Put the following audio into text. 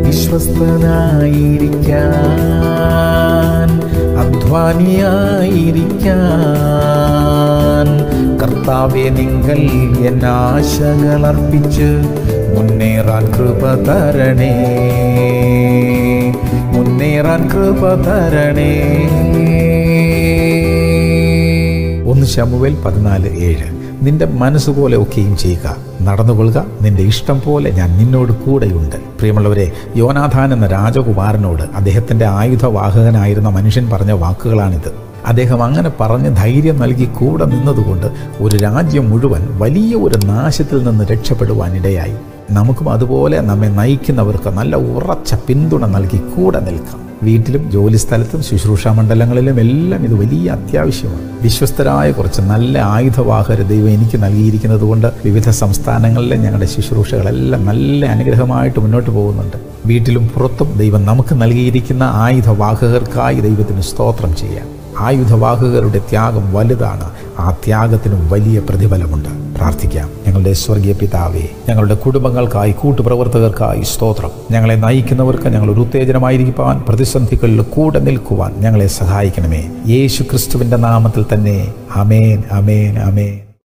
വിശ്വസ്തനായിരിക്കാൻ അധ്വാനിയായിരിക്കാൻ കർത്താവെ നിങ്ങൾ എന്നാശകളർപ്പിച്ച് മുന്നേറാൻ കൃപ തരണേ മുന്നേറാൻ കൃപ തരണേ ഒന്ന് ശമുവേൽ പതിനാല് ഏഴ് നിന്റെ മനസ്സുപോലെ ഒക്കെയും ചെയ്യുക നടന്നുകൊള്ളുക നിന്റെ ഇഷ്ടം പോലെ ഞാൻ നിന്നോട് കൂടെയുണ്ട് പ്രിയമുള്ളവരെ യോനാഥാൻ എന്ന രാജകുമാരനോട് അദ്ദേഹത്തിൻ്റെ ആയുധവാഹകനായിരുന്ന മനുഷ്യൻ പറഞ്ഞ വാക്കുകളാണിത് അദ്ദേഹം അങ്ങനെ പറഞ്ഞ് ധൈര്യം നൽകി കൂടെ നിന്നതുകൊണ്ട് ഒരു രാജ്യം മുഴുവൻ വലിയ ഒരു നാശത്തിൽ നിന്ന് രക്ഷപ്പെടുവാനിടയായി നമുക്കും അതുപോലെ നമ്മെ നയിക്കുന്നവർക്ക് നല്ല ഉറച്ച പിന്തുണ നൽകി കൂടെ നിൽക്കാം വീട്ടിലും ജോലിസ്ഥലത്തും ശുശ്രൂഷാ മണ്ഡലങ്ങളിലും എല്ലാം ഇത് വലിയ അത്യാവശ്യമാണ് വിശ്വസ്തരായ കുറച്ച് നല്ല ആയുധവാഹകർ ദൈവം എനിക്ക് നൽകിയിരിക്കുന്നത് കൊണ്ട് വിവിധ സംസ്ഥാനങ്ങളിലെ ഞങ്ങളുടെ ശുശ്രൂഷകളെല്ലാം നല്ല അനുഗ്രഹമായിട്ട് മുന്നോട്ട് പോകുന്നുണ്ട് വീട്ടിലും പുറത്തും ദൈവം നമുക്ക് നൽകിയിരിക്കുന്ന ആയുധവാഹകർക്കായി ദൈവത്തിന് സ്തോത്രം ചെയ്യാം ആയുധവാഹകരുടെ ത്യാഗം വലുതാണ് ആ ത്യാഗത്തിനും വലിയ പ്രതിഫലമുണ്ട് പ്രാർത്ഥിക്കാം ഞങ്ങളുടെ സ്വർഗീയ പിതാവേ ഞങ്ങളുടെ കുടുംബങ്ങൾക്കായി കൂട്ടുപ്രവർത്തകർക്കായി സ്തോത്രം ഞങ്ങളെ നയിക്കുന്നവർക്ക് ഞങ്ങൾ ഒരു ഉത്തേജനമായിരിക്കാൻ പ്രതിസന്ധികളിൽ കൂടെ നിൽക്കുവാൻ ഞങ്ങളെ സഹായിക്കണമേ യേശു ക്രിസ്തുവിന്റെ നാമത്തിൽ തന്നെ അമേൻ അമേൻ അമേൻ